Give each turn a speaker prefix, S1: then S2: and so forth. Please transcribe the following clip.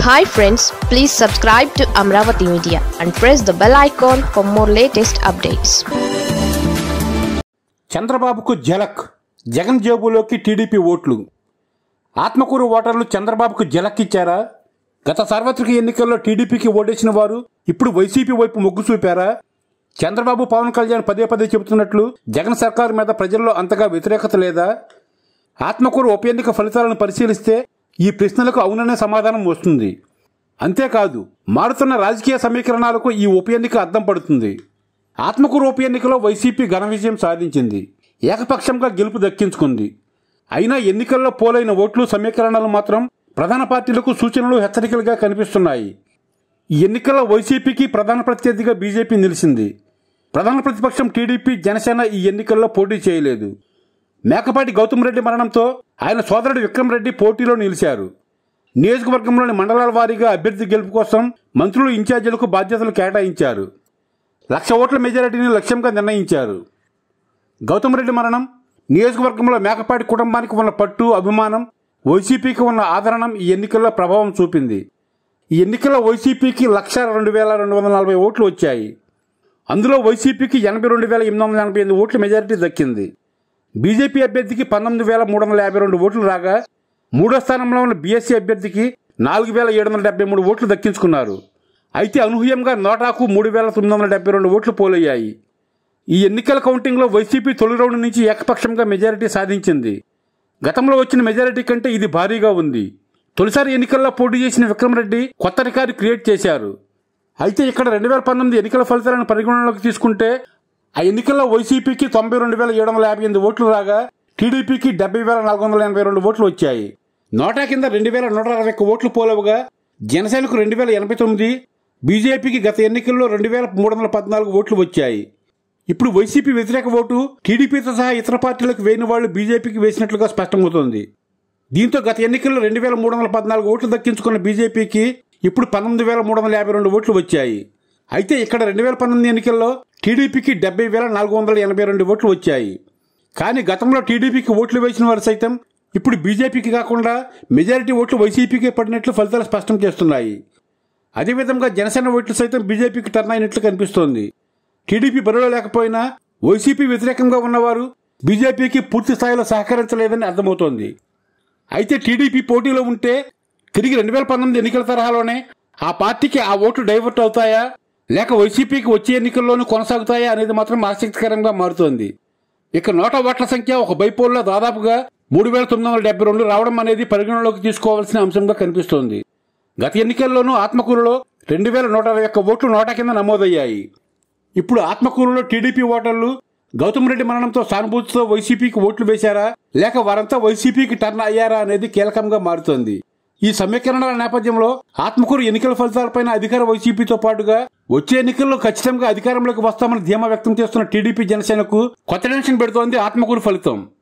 S1: hi friends please subscribe to Amaravati media and press the bell icon for more latest updates
S2: చంద్రబాబుకు జలక్ Jagan జేబులోకి TDP ఓట్లు ఆత్మకూరు ఓటర్లు చంద్రబాబుకు జలక్ ఇచ్చారా గత సార్వత్రిక ఎన్నికల్లో టీడీపీకి ఓటేసిన వారు ఇప్పుడు వైసీపీ వైపు మొగ్గు చూపారా చంద్రబాబు పవన్ కళ్యాణ్ పదే పదే చెబుతున్నట్లు జగన్ సర్కారు మీద ప్రజల్లో అంతగా వ్యతిరేకత లేదా ఆత్మకూరు ఉప ఎన్నిక ఫలితాలను పరిశీలిస్తే ఈ ప్రశ్నలకు అవుననే సమాధానం వస్తుంది అంతేకాదు మారుతున్న రాజకీయ సమీకరణాలకు ఈ ఉప ఎన్నిక అద్దం పడుతుంది ఆత్మకూరు ఉప ఎన్నికలో వైసీపీ ఘన విజయం సాధించింది ఏకపక్షంగా గెలుపు దక్కించుకుంది అయినా ఎన్నికల్లో పోలైన ఓట్లు సమీకరణలు మాత్రం ప్రధాన పార్టీలకు సూచనలు హెచ్చరికలుగా కనిపిస్తున్నాయి ఈ ఎన్నికల్లో వైసీపీకి ప్రధాన ప్రత్యర్థిగా బీజేపీ నిలిచింది ప్రధాన ప్రతిపక్షం టీడీపీ జనసేన ఈ ఎన్నికల్లో పోటీ చేయలేదు మేకపాటి గౌతమ్ రెడ్డి మరణంతో ఆయన సోదరుడు విక్రమ్ రెడ్డి పోటీలో నిలిచారు నియోజకవర్గంలోని మండలాల వారీగా అభ్యర్థి గెలుపు కోసం మంత్రులు ఇన్ఛార్జీలకు బాధ్యతలు కేటాయించారు లక్ష ఓట్ల మెజారిటీని లక్ష్యంగా నిర్ణయించారు గౌతమ్ రెడ్డి మరణం నియోజకవర్గంలో మేకపాటి కుటుంబానికి ఉన్న పట్టు అభిమానం వైసీపీకి ఉన్న ఆదరణం ఈ ఎన్నికల్లో ప్రభావం చూపింది ఈ ఎన్నికల్లో వైసీపీకి లక్ష రెండు వేల రెండు వందల నలభై ఓట్లు వచ్చాయి అందులో వైసీపీకి ఎనభై రెండు వేల ఎనిమిది వందల ఎనభై ఎనిమిది ఓట్ల మెజారిటీ దక్కింది బీజేపీ అభ్యర్థికి పంతొమ్మిది వేల మూడు వందల యాభై రెండు ఓట్లు రాగా మూడో స్థానంలో ఉన్న బీఎస్సీ అభ్యర్థికి నాలుగు వేల ఏడు వందల డెబ్బై మూడు ఓట్లు దక్కించుకున్నారు అయితే అనూహ్యంగా నోటాకు మూడు వేల తొమ్మిది వందల డెబ్బై రెండు ఓట్లు పోలయ్యాయి ఈ ఎన్నికల కౌంటింగ్లో వైసీపీ తొలి రౌండ్ నుంచి ఏకపక్షంగా మెజారిటీ సాధించింది గతంలో వచ్చిన మెజారిటీ కంటే ఇది భారీగా ఉంది తొలిసారి ఎన్నికల్లో పోటీ చేసిన విక్రమరెడ్డి కొత్త రికార్డు క్రియేట్ చేశారు అయితే ఇక్కడ రెండు వేల పంతొమ్మిది ఎన్నికల ఫలితాలను పరిగణనలోకి తీసుకుంటే ఆ ఎన్నికల్లో వైసీపీకి తొంభై రెండు వేల ఏడు వందల యాభై ఎనిమిది ఓట్లు రాగా టీడీపీకి డెబ్బై వేల నాలుగు వందల ఎనభై రెండు ఓట్లు వచ్చాయి నోటా కింద రెండు వేల నూట అరవై ఒక్క ఓట్లు పోలవగా జనసేనకు రెండు వేల ఎనభై తొమ్మిది బీజేపీకి గత ఎన్నికల్లో రెండు వేల మూడు వందల పద్నాలుగు ఓట్లు వచ్చాయి ఇప్పుడు వైసీపీ వ్యతిరేక ఓటు టీడీపీతో సహా ఇతర పార్టీలకు వేయని వాళ్లు బీజేపీకి వేసినట్లుగా స్పష్టమవుతోంది దీంతో గత ఎన్నికల్లో రెండు వేల మూడు వందల పద్నాలుగు ఓట్లు దక్కించుకున్న బీజేపీకి ఇప్పుడు పంతొమ్మిది వేల మూడు వందల యాభై రెండు ఓట్లు వచ్చాయి అయితే ఇక్కడ రెండు వేల పంతొమ్మిది ఎన్నికల్లో టీడీపీకి డెబ్బై వేల నాలుగు వందల ఎనభై రెండు ఓట్లు వచ్చాయి కానీ గతంలో టీడీపీకి ఓట్లు వేసిన వారు సైతం ఇప్పుడు బీజేపీకి కాకుండా మెజారిటీ ఓట్లు వైసీపీకే పడినట్లు ఫలితాలు స్పష్టం చేస్తున్నాయి అదేవిధంగా జనసేన ఓట్లు సైతం బీజేపీకి టర్న్ అయినట్లు కనిపిస్తోంది టీడీపీ బరిలో లేకపోయినా వైసీపీ వ్యతిరేకంగా ఉన్నవారు బీజేపీకి పూర్తి స్థాయిలో సహకరించలేదని అర్థమవుతోంది అయితే టీడీపీ పోటీలో ఉంటే తిరిగి రెండు వేల పంతొమ్మిది ఎన్నికల తరహాలోనే ఆ పార్టీకి ఆ ఓట్లు డైవర్ట్ అవుతాయా లేక వైసీపీకి వచ్చే ఎన్నికల్లోనూ కొనసాగుతాయా అనేది మాత్రం ఆసక్తికరంగా మారుతోంది ఇక నోటా ఓట్ల సంఖ్య ఒక బైపోల్లో దాదాపుగా మూడు వేల తొమ్మిది వందల డెబ్బై రెండు రావడం అనేది పరిగణలోకి తీసుకోవాల్సిన అంశంగా కనిపిస్తోంది గత ఎన్నికల్లోనూ ఆత్మకూరులో రెండు వేల నూట అరవై ఒక్క ఓట్లు నోటా కింద నమోదయ్యాయి ఇప్పుడు ఆత్మకూరులో టీడీపీ ఓటర్లు గౌతమ్ రెడ్డి మరణంతో సానుభూతితో వైసీపీకి ఓట్లు వేశారా లేక వారంతా వైసీపీకి టర్న్ అయ్యారా అనేది కీలకంగా మారుతోంది ఈ సమీకరణల నేపథ్యంలో ఆత్మకూరు ఎన్నికల ఫలితాలపైన అధికార వైసీపీతో పాటుగా వచ్చే ఎన్నికల్లో ఖచ్చితంగా అధికారంలోకి వస్తామని ధీమా వ్యక్తం చేస్తున్న టీడీపీ జనసేనకు కొత్త టెన్షన్ పెడుతోంది ఆత్మకూరు ఫలితం